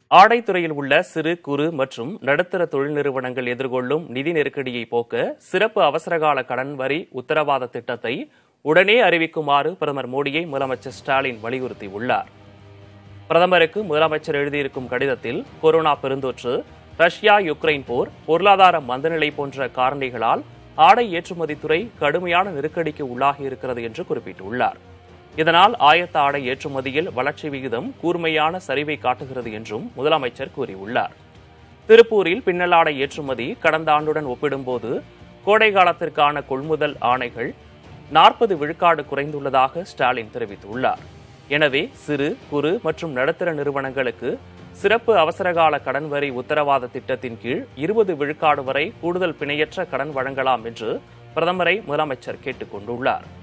ஆடைத்துறையில் உள்ள சிறு குறு மற்றும் நடுத்தர தொழில் நிறுவனங்கள் எதிர்கொள்ளும் நிதி நெருக்கடியை போக்க சிறப்பு அவசரகால கடன் வரி உத்தரவாத திட்டத்தை உடனே அறிவிக்குமாறு பிரதமர் மோடியை முதலமைச்சர் ஸ்டாலின் வலியுறுத்தியுள்ளார் பிரதமருக்கு முதலமைச்சர் எழுதியிருக்கும் கடிதத்தில் கொரோனா பெருந்தொற்று ரஷ்யா யுக்ரைன் போர் பொருளாதார மந்தநிலை போன்ற காரணிகளால் ஆடை ஏற்றுமதித்துறை கடுமையான நெருக்கடிக்கு உள்ளாகி இருக்கிறது என்று குறிப்பிட்டுள்ளார் இதனால் ஆயத்த ஆடை ஏற்றுமதியில் வளர்ச்சி விகிதம் கூர்மையான சரிவை காட்டுகிறது என்றும் முதலமைச்சர் கூறியுள்ளார் திருப்பூரில் பின்னலாடை ஏற்றுமதி கடந்த ஆண்டுடன் ஒப்பிடும்போது கோடை காலத்திற்கான கொள்முதல் ஆணைகள் நாற்பது விழுக்காடு குறைந்துள்ளதாக ஸ்டாலின் தெரிவித்துள்ளார் எனவே சிறு குறு மற்றும் நடுத்தர நிறுவனங்களுக்கு சிறப்பு அவசரகால கடன் வரி உத்தரவாத திட்டத்தின் கீழ் இருபது விழுக்காடு வரை கூடுதல் பிணையற்ற கடன் வழங்கலாம் என்று பிரதமரை முதலமைச்சர் கேட்டுக் கொண்டுள்ளார்